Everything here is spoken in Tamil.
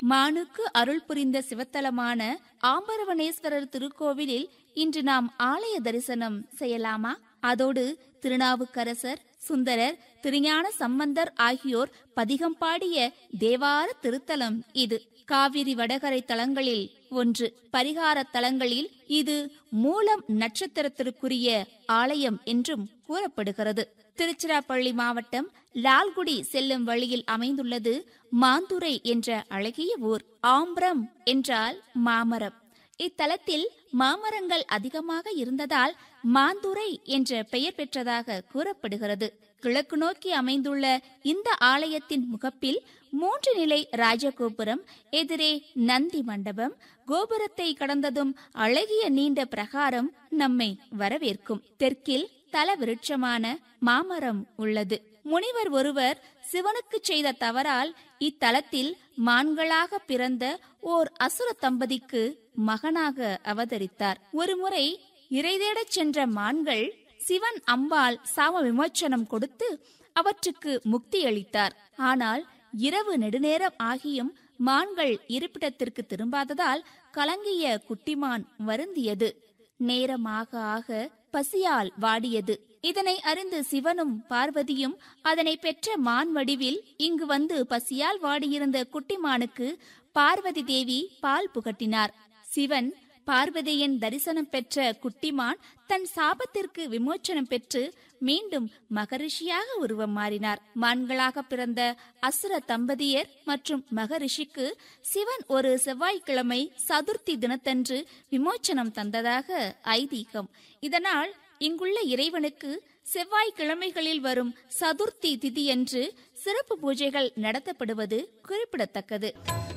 மானுக்கு அருள் புரிந்த சிவத்தலமான ஆம்பரவனேஸ்வரர் திருக்கோவிலில் இன்று நாம் ஆலய தரிசனம் செய்யலாமா அதோடு திருநாவுக்கரசர் சுந்தரர் திருஞான சம்பந்தர் ஆகியோர் பதிகம் பாடிய தேவார திருத்தலம் இது காவிரி வடகரை தலங்களில் ஒன்று பரிகார தலங்களில் இது மூலம் நட்சத்திரத்திற்குரிய ஆலயம் என்றும் கூறப்படுகிறது திருச்சிராப்பள்ளி மாவட்டம் லால்குடி செல்லும் வழியில் அமைந்துள்ளது மாந்துரை என்ற அழகிய ஊர் ஆம்பரம் என்றால் மாமரம் இத்தலத்தில் மாமரங்கள் அதிகமாக இருந்ததால் மாந்துரை என்ற பெயர் பெற்றதாக கூறப்படுகிறது கிழக்கு நோக்கி அமைந்துள்ள இந்த ஆலயத்தின் முகப்பில் மூன்று நிலை ராஜகோபுரம் எதிரே நந்தி மண்டபம் கோபுரத்தை கடந்ததும் அழகிய நீண்ட பிரகாரம் நம்மை வரவேற்கும் தெற்கில் தல விருட்சமான மாமரம் உள்ளது முனிவர் ஒருவர் சிவனுக்கு செய்த தவறால் இத்தலத்தில் மான்களாக பிறந்த ஓர் அசுர தம்பதிக்கு மகனாக அவதரித்தார் ஒருமுறை இறைதேடச் சென்ற மான்கள் சிவன் அம்பாள் சாம விமோச்சனம் கொடுத்து அவற்றுக்கு முக்தி அளித்தார் ஆனால் இரவு நெடுநேரம் ஆகியும் மான்கள் இருப்பிடத்திற்கு திரும்பாததால் கலங்கிய குட்டிமான் வருந்தியது நேரமாக ஆக பசியால் வாடியது இதனை அறிந்து சிவனும் பார்வதியும் அதனை பெற்ற மான் வடிவில் இங்கு வந்து பசியால் வாடியிருந்த குட்டிமானுக்கு பார்வதி தேவி பால் புகட்டினார் சிவன் பார்வதியின் தரிசனம் பெற்ற குட்டிமான் தன் சாபத்திற்கு விமோச்சனம் பெற்று மீண்டும் மகரிஷியாக உருவம் மாறினார் மான்களாக பிறந்த அசுர தம்பதியர் மற்றும் மகரிஷிக்கு சிவன் ஒரு செவ்வாய்க்கிழமை சதுர்த்தி தினத்தன்று விமோச்சனம் தந்ததாக ஐதீகம் இதனால் இங்குள்ள இறைவனுக்கு செவ்வாய்க்கிழமைகளில் வரும் சதுர்த்தி திதியன்று சிறப்பு பூஜைகள் நடத்தப்படுவது குறிப்பிடத்தக்கது